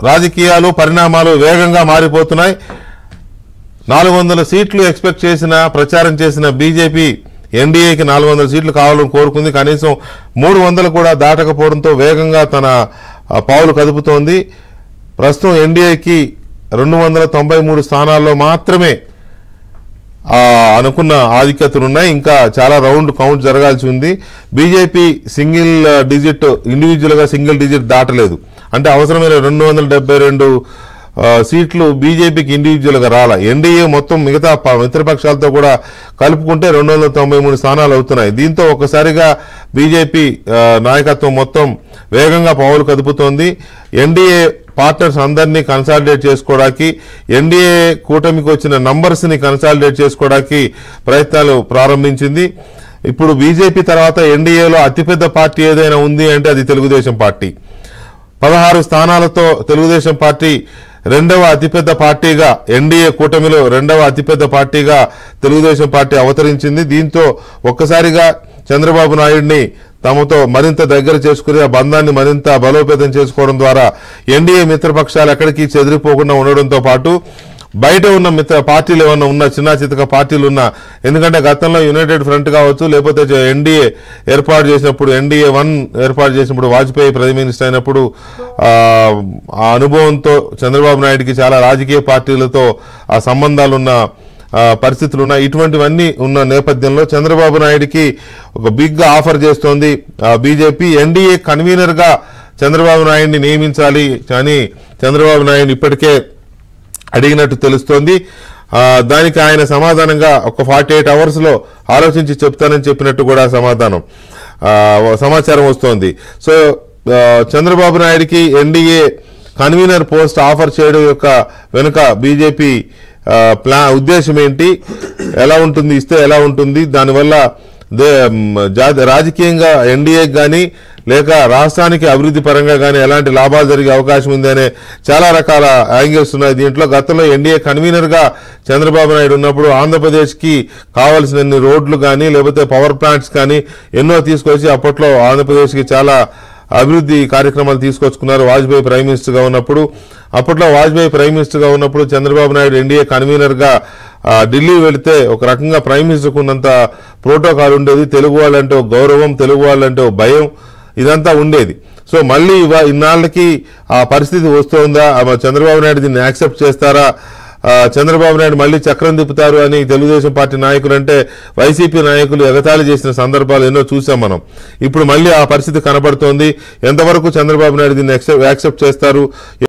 రాజకీయాలు పరిణామాలు వేగంగా మారిపోతున్నాయి నాలుగు వందల సీట్లు ఎక్స్పెక్ట్ చేసిన ప్రచారం చేసిన బీజేపీ ఎన్డీఏకి నాలుగు వందల సీట్లు కావాలని కోరుకుంది కనీసం మూడు వందలు కూడా దాటకపోవడంతో వేగంగా తన ఆ, పావులు కదుపుతోంది ప్రస్తుతం ఎన్డీఏకి రెండు వందల తొంభై మూడు స్థానాల్లో మాత్రమే ఆ, అనుకున్న ఆధిక్యతలు ఉన్నాయి ఇంకా చాలా రౌండ్ కౌంట్ జరగాల్సి ఉంది బీజేపీ సింగిల్ డిజిట్ ఇండివిజువల్ గా సింగిల్ డిజిట్ దాటలేదు అంటే అవసరమైన రెండు వందల డెబ్బై రెండు ఆ, సీట్లు బీజేపీకి ఇండివిజువల్ గా రాల ఎన్డీఏ మొత్తం మిగతా ప- మిత్రపక్షాలతో కూడా కలుపుకుంటే రెండు వందల తొంభై మూడు స్థానాలు అవుతున్నాయి దీంతో ఒక్కసారిగా బీజేపీ ఆ, నాయకత్వం మొత్తం వేగంగా పావులు కదుపుతోంది ఎన్డీఏ పార్ట్నర్స్ అందరినీ కన్సాలిడేట్ చేసుకోవడానికి ఎన్డీఏ కూటమికి వచ్చిన నంబర్స్ ని కన్సాలిడేట్ చేసుకోవడానికి ప్రయత్నాలు ప్రారంభించింది ఇప్పుడు బీజేపీ తర్వాత ఎన్డీఏలో అతిపెద్ద పార్టీ ఏదైనా ఉంది అంటే అది తెలుగుదేశం పార్టీ పదహారు స్థానాలతో తెలుగుదేశం పార్టీ రెండవ అతిపెద్ద పార్టీగా ఎన్డీఏ కూటమిలో రెండవ అతిపెద్ద పార్టీగా తెలుగుదేశం పార్టీ అవతరించింది దీంతో ఒక్కసారిగా చంద్రబాబు నాయుడిని తమతో మరింత దగ్గర చేసుకుని ఆ బంధాన్ని మరింత బలోపేతం చేసుకోవడం ద్వారా ఎన్డీఏ మిత్రపక్షాలు ఎక్కడికి చెదిరిపోకుండా ఉండడంతో పాటు బయట ఉన్న మిత్ర పార్టీలు ఏమన్నా ఉన్న చిన్న చితక పార్టీలు ఉన్నా ఎందుకంటే గతంలో యునైటెడ్ ఫ్రంట్ కావచ్చు లేకపోతే ఎన్డీఏ ఏర్పాటు చేసినప్పుడు ఎన్డీఏ వన్ ఏర్పాటు చేసినప్పుడు వాజ్పేయి ప్రైమ్ మినిస్టర్ అయినప్పుడు ఆ, ఆ అనుభవంతో చంద్రబాబు నాయుడికి చాలా రాజకీయ పార్టీలతో ఆ సంబంధాలున్న ఆ, పరిస్థితులు ఉన్నాయి ఇటువంటివన్నీ ఉన్న నేపథ్యంలో చంద్రబాబు నాయుడికి ఒక బిగ్ ఆఫర్ చేస్తోంది బీజేపీ ఎన్డీఏ కన్వీనర్ గా చంద్రబాబు నాయుడిని నియమించాలి కానీ చంద్రబాబు నాయుడు ఇప్పటికే అడిగినట్టు తెలుస్తోంది ఆ, దానికి ఆయన సమాధానంగా ఒక ఫార్టీ ఎయిట్ అవర్స్ లో ఆలోచించి చెప్తానని చెప్పినట్టు కూడా సమాధానం ఆ, సమాచారం వస్తోంది సో ఆ, చంద్రబాబు నాయుడికి ఎన్డీఏ కన్వీనర్ పోస్ట్ ఆఫర్ చేయడం యొక్క వెనుక బీజేపీ ప్లా ఉద్దేశం ఏంటి ఎలా ఉంటుంది ఇస్తే ఎలా ఉంటుంది దానివల్ల దే మ్, జా- రాజకీయంగా ఎన్డీఏకి కానీ లేక రాష్ట్రానికి అభివృద్ధి పరంగా కానీ ఎలాంటి లాభాలు జరిగే అవకాశం ఉంది అనే చాలా రకాల యాంగిల్స్ ఉన్నాయి దీంట్లో గతంలో ఎన్డీఏ కన్వీనర్ గా చంద్రబాబు నాయుడు ఉన్నప్పుడు ఆంధ్రప్రదేశ్ కి కావాల్సిన రోడ్లు కానీ లేకపోతే పవర్ ప్లాంట్స్ కానీ ఎన్నో తీసుకొచ్చి అప్పట్లో ఆంధ్రప్రదేశ్ కి చాలా అభివృద్ధి కార్యక్రమాలు తీసుకొచ్చుకున్నారు వాజ్పేయి ప్రైమ్ మినిస్టర్ గా ఉన్నప్పుడు అప్పట్లో వాజ్పేయి ప్రైమ్ మినిస్టర్ గా ఉన్నప్పుడు చంద్రబాబు నాయుడు ఎన్డీఏ కన్వీనర్ గా ఆ, ఢిల్లీ వెళితే ఒక రకంగా ప్రైమ్ మినిస్టర్ ఉన్నంత ప్రోటోకాల్ ఉండేది తెలుగు వాళ్ళంటే ఒక గౌరవం తెలుగు వాళ్ళంటే ఒక భయం ఇదంతా ఉండేది సో మళ్ళీ ఇవా- ఇన్నాళ్ళకి ఆ పరిస్థితి వస్తుందా ఆ చంద్రబాబు నాయుడు దీన్ని యాక్సెప్ట్ చేస్తారా ఆ, చంద్రబాబు నాయుడు మళ్ళీ చక్రం తిప్పుతారు అని తెలుగుదేశం పార్టీ నాయకులు అంటే వైసీపీ నాయకులు ఎగతాళి చేసిన సందర్భాలు ఎన్నో చూసాం మనం ఇప్పుడు మళ్ళీ ఆ పరిస్థితి కనబడుతోంది ఎంతవరకు చంద్రబాబు నాయుడు దీన్ని యాక్సెప్ట్ చేస్తారు